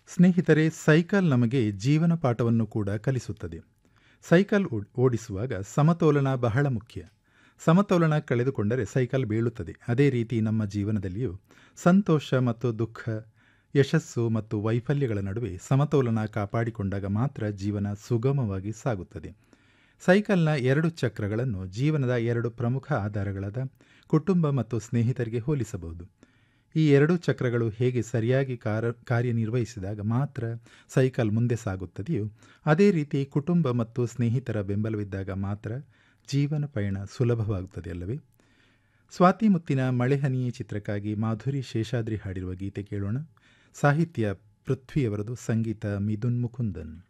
ಸ್ನೇಹಿತರೆ ಸೈಕಲ್ ನಮಗೆ ಜೀವನ ಪಾಠವನ್ನು ಕೂಡ ಕಲಿಸುತ್ತದೆ ಸೈಕಲ್ ಓಡ್- ಓಡಿಸುವಾಗ ಸಮತೋಲನ ಬಹಳ ಮುಖ್ಯ ಸಮತೋಲನ ಕಳೆದುಕೊಂಡರೆ ಸೈಕಲ್ ಬೀಳುತ್ತದೆ ಅದೇ ರೀತಿ ನಮ್ಮ ಜೀವನದಲ್ಲಿಯೂ ಸಂತೋಷ ಮತ್ತು ದುಃಖ ಯಶಸ್ಸು ಮತ್ತು ವೈಫಲ್ಯಗಳ ನಡುವೆ ಸಮತೋಲನ ಕಾಪಾಡಿಕೊಂಡಾಗ ಮಾತ್ರ ಜೀವನ ಸುಗಮವಾಗಿ ಸಾಗುತ್ತದೆ ಸೈಕಲ್ನ ಎರಡು ಚಕ್ರಗಳನ್ನು ಜೀವನದ ಎರಡು ಪ್ರಮುಖ ಆಧಾರಗಳಾದ ಕುಟುಂಬ ಮತ್ತು ಸ್ನೇಹಿತರಿಗೆ ಹೋಲಿಸಬಹುದು ಈ ಎರಡೂ ಚಕ್ರಗಳು ಹೇಗೆ ಸರಿಯಾಗಿ ಕಾರ ಕಾರ್ಯನಿರ್ವಹಿಸಿದಾಗ ಮಾತ್ರ ಸೈಕಲ್ ಮುಂದೆ ಸಾಗುತ್ತದೆಯೋ ಅದೇ ರೀತಿ ಕುಟುಂಬ ಮತ್ತು ಸ್ನೇಹಿತರ ಬೆಂಬಲವಿದ್ದಾಗ ಮಾತ್ರ ಜೀವನ ಪಯಣ ಸುಲಭವಾಗುತ್ತದೆ ಅಲ್ಲವೇ ಸ್ವಾತಿ ಮುತ್ತಿನ ಮಳೆಹನಿಯೇ ಚಿತ್ರಕ್ಕಾಗಿ ಮಾಧುರಿ ಶೇಷಾದ್ರಿ ಹಾಡಿರುವ ಗೀತೆ ಕೇಳೋಣ ಸಾಹಿತ್ಯ ಪೃಥ್ವಿಯವರದು ಸಂಗೀತ ಮಿದುನ್ ಮುಕುಂದನ್